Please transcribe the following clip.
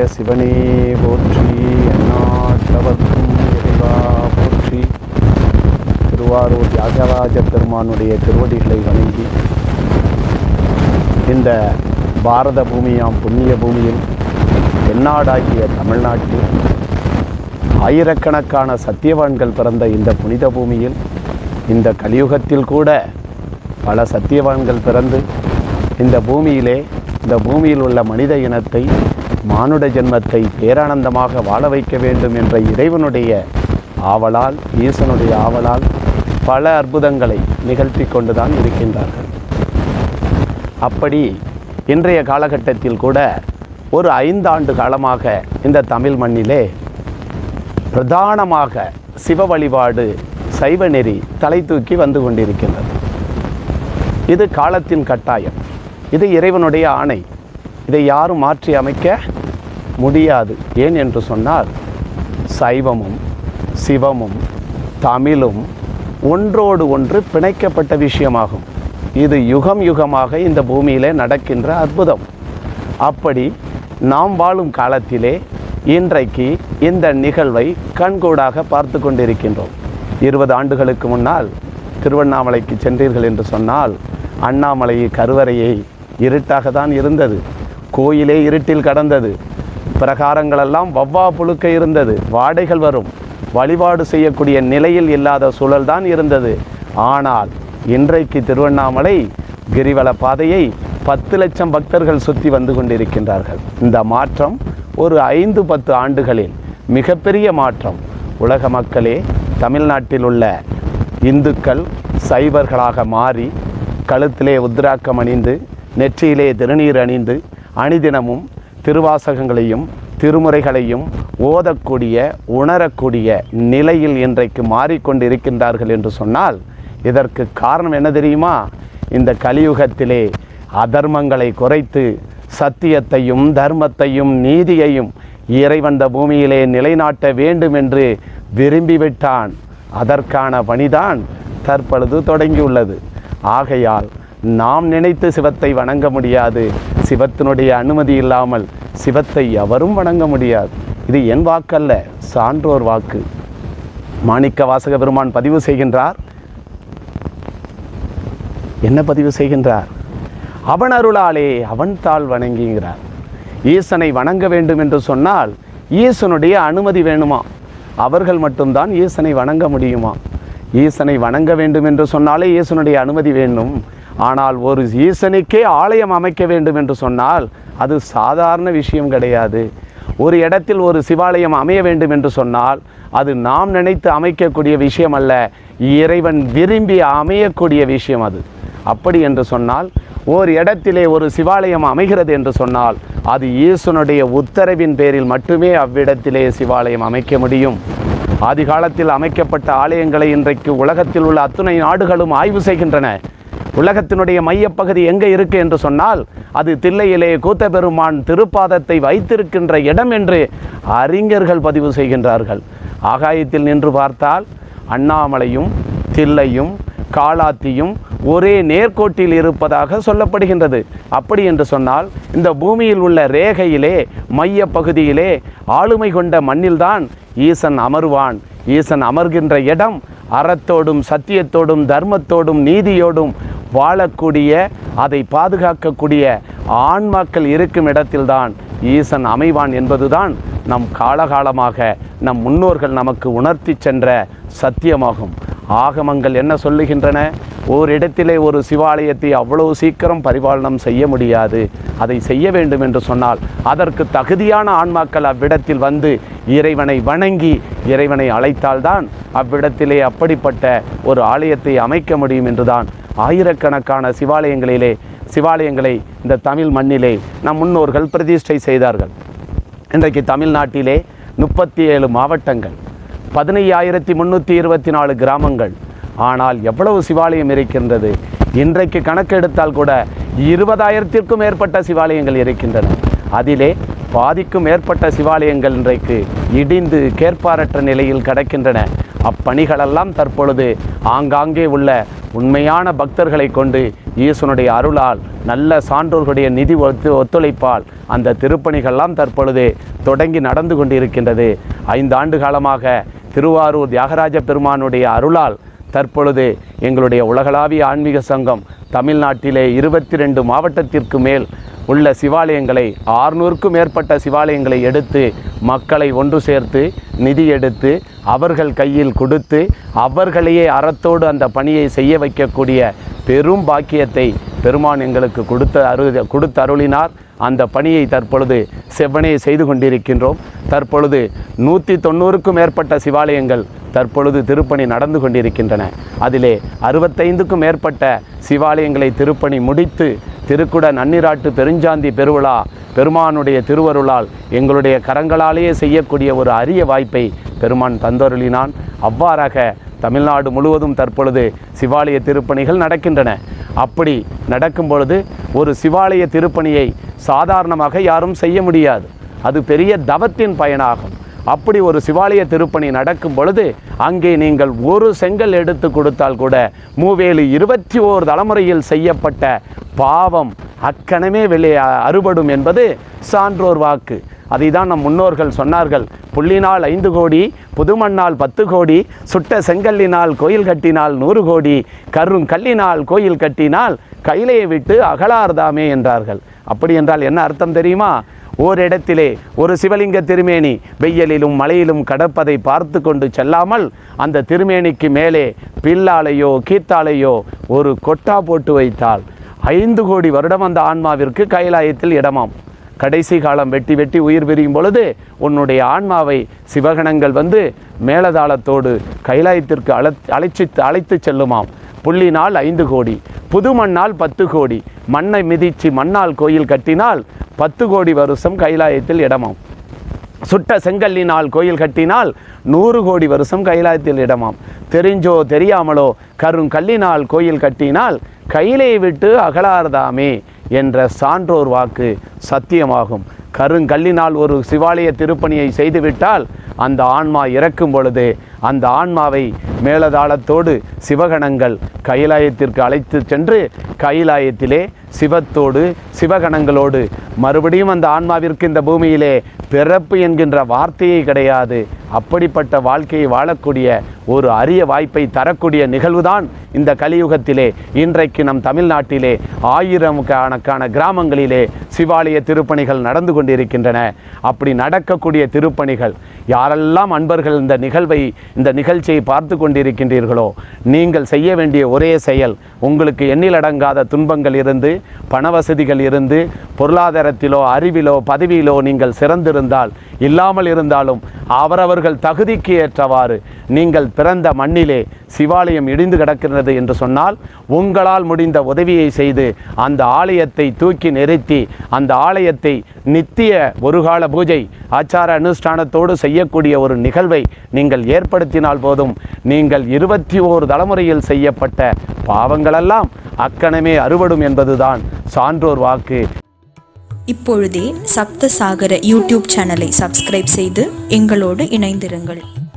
சிவனே போற்றி எந்நாட்டவர்க்கும் இறைவா போற்றி திருவாரூர் தியாகராஜ பெருமானுடைய திருவடிகளை வணங்கி இந்த பாரத பூமியாம் புண்ணிய பூமியில் தென்னாடாகிய தமிழ்நாட்டில் ஆயிரக்கணக்கான சத்தியவான்கள் பிறந்த இந்த புனித பூமியில் இந்த கலியுகத்தில் கூட பல சத்தியவான்கள் பிறந்து இந்த பூமியிலே இந்த பூமியில் உள்ள மனித இனத்தை மானுட ஜென்மத்தை பேரானந்தமாக வாழ வைக்க வேண்டும் என்ற இறைவனுடைய ஆவலால் ஈசனுடைய ஆவலால் பல அற்புதங்களை நிகழ்த்தி கொண்டுதான் இருக்கின்றார்கள் அப்படி இன்றைய காலகட்டத்தில் கூட ஒரு ஐந்தாண்டு காலமாக இந்த தமிழ் மண்ணிலே பிரதானமாக சிவ வழிபாடு சைவ நெறி தலை தூக்கி வந்து கொண்டிருக்கின்றது இது காலத்தின் கட்டாயம் இது இறைவனுடைய ஆணை இதை யாரும் மாற்றி அமைக்க முடியாது ஏன் என்று சொன்னால் சைவமும் சிவமும் தமிழும் ஒன்றோடு ஒன்று பிணைக்கப்பட்ட விஷயமாகும் இது யுகம் யுகமாக இந்த பூமியிலே நடக்கின்ற அற்புதம் அப்படி நாம் வாழும் காலத்திலே இன்றைக்கு இந்த நிகழ்வை கண்கூடாக பார்த்து கொண்டிருக்கின்றோம் இருபது ஆண்டுகளுக்கு முன்னால் திருவண்ணாமலைக்கு சென்றீர்கள் என்று சொன்னால் அண்ணாமலை கருவறையை இருட்டாக தான் இருந்தது கோயிலே இருட்டில் கடந்தது பிரகாரங்களெல்லாம் வவ்வா புழுக்க இருந்தது வாடைகள் வரும் வழிபாடு செய்யக்கூடிய நிலையில் இல்லாத சூழல்தான் இருந்தது ஆனால் இன்றைக்கு திருவண்ணாமலை கிரிவல பாதையை பத்து லட்சம் பக்தர்கள் சுற்றி வந்து கொண்டிருக்கின்றார்கள் இந்த மாற்றம் ஒரு ஐந்து பத்து ஆண்டுகளில் மிகப்பெரிய மாற்றம் உலக மக்களே தமிழ்நாட்டில் உள்ள இந்துக்கள் சைவர்களாக மாறி கழுத்திலே உத்ராக்கம் அணிந்து நெற்றியிலே திருநீர் அணிந்து அணிதினமும் திருவாசகங்களையும் திருமுறைகளையும் ஓதக்கூடிய உணரக்கூடிய நிலையில் இன்றைக்கு மாறிக்கொண்டிருக்கின்றார்கள் என்று சொன்னால் இதற்கு காரணம் என்ன தெரியுமா இந்த கலியுகத்திலே அதர்மங்களை குறைத்து சத்தியத்தையும் தர்மத்தையும் நீதியையும் இறைவன் இந்த பூமியிலே நிலைநாட்ட வேண்டும் என்று விரும்பிவிட்டான் அதற்கான பணிதான் தற்பொழுது தொடங்கியுள்ளது ஆகையால் நாம் நினைத்து சிவத்தை வணங்க முடியாது சிவத்தினுடைய அனுமதி இல்லாமல் சிவத்தை எவரும் வணங்க முடியாது இது என் வாக்கல்ல சான்றோர் வாக்கு மாணிக்க வாசக பெருமான் பதிவு செய்கின்றார் என்ன பதிவு செய்கின்றார் அவன் அருளாலே அவன் தாள் வணங்குகிறார் ஈசனை வணங்க வேண்டும் என்று சொன்னால் ஈசனுடைய அனுமதி வேணுமா அவர்கள் மட்டும்தான் ஈசனை வணங்க முடியுமா ஈசனை வணங்க வேண்டும் என்று சொன்னாலே ஈசனுடைய அனுமதி வேண்டும் ஆனால் ஒரு ஈசனுக்கே ஆலயம் அமைக்க வேண்டும் என்று சொன்னால் அது சாதாரண விஷயம் கிடையாது ஒரு இடத்தில் ஒரு சிவாலயம் அமைய வேண்டும் என்று சொன்னால் அது நாம் நினைத்து அமைக்கக்கூடிய விஷயம் அல்ல இறைவன் விரும்பி அமையக்கூடிய விஷயம் அது அப்படி என்று சொன்னால் ஓர் இடத்திலே ஒரு சிவாலயம் அமைகிறது என்று சொன்னால் அது ஈசனுடைய உத்தரவின் பேரில் மட்டுமே அவ்விடத்திலே சிவாலயம் அமைக்க முடியும் ஆதி காலத்தில் அமைக்கப்பட்ட ஆலயங்களை இன்றைக்கு உலகத்தில் உள்ள அத்துணை நாடுகளும் ஆய்வு செய்கின்றன உலகத்தினுடைய மையப்பகுதி எங்கே இருக்கு என்று சொன்னால் அது தில்லையிலே கூத்தபெருமான் திருப்பாதத்தை வைத்திருக்கின்ற இடம் என்று அறிஞர்கள் பதிவு செய்கின்றார்கள் ஆகாயத்தில் நின்று பார்த்தால் அண்ணாமலையும் தில்லையும் காலாத்தியும் ஒரே நேர்கோட்டில் இருப்பதாக சொல்லப்படுகின்றது அப்படி என்று சொன்னால் இந்த பூமியில் உள்ள ரேகையிலே மைய பகுதியிலே ஆளுமை கொண்ட மண்ணில்தான் ஈசன் அமர்வான் ஈசன் அமர்கின்ற இடம் அறத்தோடும் சத்தியத்தோடும் தர்மத்தோடும் நீதியோடும் வாழக்கூடிய அதை பாதுகாக்கக்கூடிய ஆன்மாக்கள் இருக்கும் இடத்தில்தான் ஈசன் அமைவான் என்பதுதான் நம் காலகாலமாக நம் முன்னோர்கள் நமக்கு உணர்த்தி சென்ற சத்தியமாகும் ஆகமங்கள் என்ன சொல்லுகின்றன ஓரிடத்திலே ஒரு சிவாலயத்தை அவ்வளவு சீக்கிரம் பரிபாலனம் செய்ய முடியாது அதை செய்ய வேண்டும் என்று சொன்னால் அதற்கு தகுதியான ஆன்மாக்கள் அவ்விடத்தில் வந்து இறைவனை வணங்கி இறைவனை அழைத்தால்தான் அவ்விடத்திலே அப்படிப்பட்ட ஒரு ஆலயத்தை அமைக்க முடியும் என்றுதான் ஆயிரக்கணக்கான சிவாலயங்களிலே சிவாலயங்களை இந்த தமிழ் மண்ணிலே நம் முன்னோர்கள் பிரதிஷ்டை செய்தார்கள் இன்றைக்கு தமிழ்நாட்டிலே முப்பத்தி ஏழு மாவட்டங்கள் பதினையாயிரத்தி முந்நூற்றி இருபத்தி நாலு கிராமங்கள் ஆனால் எவ்வளவு சிவாலயம் இருக்கின்றது இன்றைக்கு கணக்கெடுத்தால் கூட இருபதாயிரத்திற்கும் மேற்பட்ட சிவாலயங்கள் இருக்கின்றன அதிலே பாதிக்கும் மேற்பட்ட சிவாலயங்கள் இன்றைக்கு இடிந்து கேட்பாரற்ற நிலையில் கிடக்கின்றன அப்பணிகளெல்லாம் தற்பொழுது ஆங்காங்கே உள்ள உண்மையான பக்தர்களை கொண்டு ஈசனுடைய அருளால் நல்ல சான்றோர்களுடைய நிதி ஒத்து ஒத்துழைப்பால் அந்த திருப்பணிகள்லாம் தற்பொழுது தொடங்கி நடந்து கொண்டிருக்கின்றது ஐந்து ஆண்டு காலமாக திருவாரூர் தியாகராஜ பெருமானுடைய அருளால் தற்பொழுது எங்களுடைய உலகளாவிய ஆன்மீக சங்கம் தமிழ்நாட்டிலே இருபத்தி ரெண்டு மாவட்டத்திற்கு மேல் உள்ள சிவாலயங்களை ஆறுநூறுக்கும் மேற்பட்ட சிவாலயங்களை எடுத்து மக்களை ஒன்று சேர்த்து நிதி எடுத்து அவர்கள் கையில் கொடுத்து அவர்களையே அறத்தோடு அந்த பணியை செய்ய வைக்கக்கூடிய பெரும் பாக்கியத்தை பெருமான் எங்களுக்கு கொடுத்த அரு கொடுத்த அருளினார் அந்த பணியை தற்பொழுது செவ்வனே செய்து கொண்டிருக்கின்றோம் தற்பொழுது நூற்றி தொண்ணூறுக்கும் மேற்பட்ட சிவாலயங்கள் தற்பொழுது திருப்பணி நடந்து கொண்டிருக்கின்றன அதிலே அறுபத்தைந்துக்கும் மேற்பட்ட சிவாலயங்களை திருப்பணி முடித்து திருக்குட நன்னிராட்டு பெருஞ்சாந்தி பெருவிழா பெருமானுடைய திருவருளால் எங்களுடைய கரங்களாலேயே செய்யக்கூடிய ஒரு அரிய வாய்ப்பை பெருமான் தந்தருளினான் அவ்வாறாக தமிழ்நாடு முழுவதும் தற்பொழுது சிவாலய திருப்பணிகள் நடக்கின்றன அப்படி நடக்கும் பொழுது ஒரு சிவாலய திருப்பணியை சாதாரணமாக யாரும் செய்ய முடியாது அது பெரிய தவத்தின் பயனாகும் அப்படி ஒரு சிவாலய திருப்பணி நடக்கும் பொழுது அங்கே நீங்கள் ஒரு செங்கல் எடுத்து கொடுத்தால் கூட மூவேலு இருபத்தி ஓர் தலைமுறையில் செய்யப்பட்ட பாவம் அக்கணமே வெளியே அறுபடும் என்பது சான்றோர் வாக்கு அதை தான் நம் முன்னோர்கள் சொன்னார்கள் புள்ளினால் ஐந்து கோடி புதுமண்ணால் பத்து கோடி சுட்ட செங்கல்லினால் கோயில் கட்டினால் நூறு கோடி கரும் கல்லினால் கோயில் கட்டினால் கையிலையை விட்டு அகலார்தாமே என்றார்கள் அப்படி என்றால் என்ன அர்த்தம் தெரியுமா ஓரிடத்திலே ஒரு சிவலிங்க திருமேனி வெயிலிலும் மழையிலும் கடப்பதை பார்த்து கொண்டு செல்லாமல் அந்த திருமேனிக்கு மேலே பில்லாலையோ கீத்தாலையோ ஒரு கொட்டா போட்டு வைத்தால் ஐந்து கோடி வருடம் அந்த ஆன்மாவிற்கு கைலாயத்தில் இடமாம் கடைசி காலம் வெட்டி வெட்டி உயிர் பிரியும் பொழுது உன்னுடைய ஆன்மாவை சிவகணங்கள் வந்து மேலதாளத்தோடு கைலாயத்திற்கு அழ அழைச்சி அழைத்து செல்லுமாம் புள்ளினால் ஐந்து கோடி புது மண்ணால் பத்து கோடி மண்ணை மிதிச்சு மண்ணால் கோயில் கட்டினால் பத்து கோடி வருஷம் கைலாயத்தில் இடமாம் சுட்ட செங்கல்லினால் கோயில் கட்டினால் நூறு கோடி வருஷம் கைலாயத்தில் இடமாம் தெரிஞ்சோ தெரியாமலோ கருங்கல்லினால் கோயில் கட்டினால் கையிலே விட்டு அகலார்தாமே என்ற சான்றோர் வாக்கு சத்தியமாகும் கருங்கல்லினால் ஒரு சிவாலய திருப்பணியை செய்துவிட்டால் அந்த ஆன்மா இறக்கும் பொழுது அந்த ஆன்மாவை மேலதாளத்தோடு சிவகணங்கள் கைலாயத்திற்கு அழைத்து சென்று கைலாயத்திலே சிவத்தோடு சிவகணங்களோடு மறுபடியும் அந்த ஆன்மாவிற்கு இந்த பூமியிலே பிறப்பு என்கின்ற வார்த்தையே கிடையாது அப்படிப்பட்ட வாழ்க்கையை வாழக்கூடிய ஒரு அரிய வாய்ப்பை தரக்கூடிய நிகழ்வுதான் இந்த கலியுகத்திலே இன்றைக்கு நம் தமிழ்நாட்டிலே ஆயிரம் கணக்கான கிராமங்களிலே சிவாலய திருப்பணிகள் நடந்து கொண்டிருக்கின்றன அப்படி நடக்கக்கூடிய திருப்பணிகள் யாரெல்லாம் அன்பர்கள் இந்த நிகழ்வை இந்த நிகழ்ச்சியை பார்த்து கொண்டிருக்கின்றீர்களோ நீங்கள் செய்ய வேண்டிய ஒரே செயல் உங்களுக்கு எண்ணிலடங்காத துன்பங்கள் இருந்து பண வசதிகள் இருந்து பொருளாதாரத்திலோ அறிவிலோ பதவியிலோ நீங்கள் சிறந்திருந்தால் இல்லாமல் இருந்தாலும் அவரவர்கள் தகுதிக்கு ஏற்றவாறு நீங்கள் பிறந்த மண்ணிலே சிவாலயம் இடிந்து கிடக்கிறது என்று சொன்னால் உங்களால் முடிந்த உதவியை செய்து அந்த ஆலயத்தை தூக்கி நிறுத்தி அந்த ஆலயத்தை நித்திய ஒருகால பூஜை ஆச்சார அனுஷ்டானத்தோடு செய்யக்கூடிய ஒரு நிகழ்வை நீங்கள் ஏற்படுத்தினால் போதும் நீங்கள் இருபத்தி ஓரு தலைமுறையில் செய்யப்பட்ட பாவங்களெல்லாம் அக்கணமே அறுபடும் என்பதுதான் சான்றோர் வாக்கு இப்பொழுதே சப்த சாகர யூடியூப் சேனலை சப்ஸ்கிரைப் செய்து எங்களோடு இணைந்திருங்கள்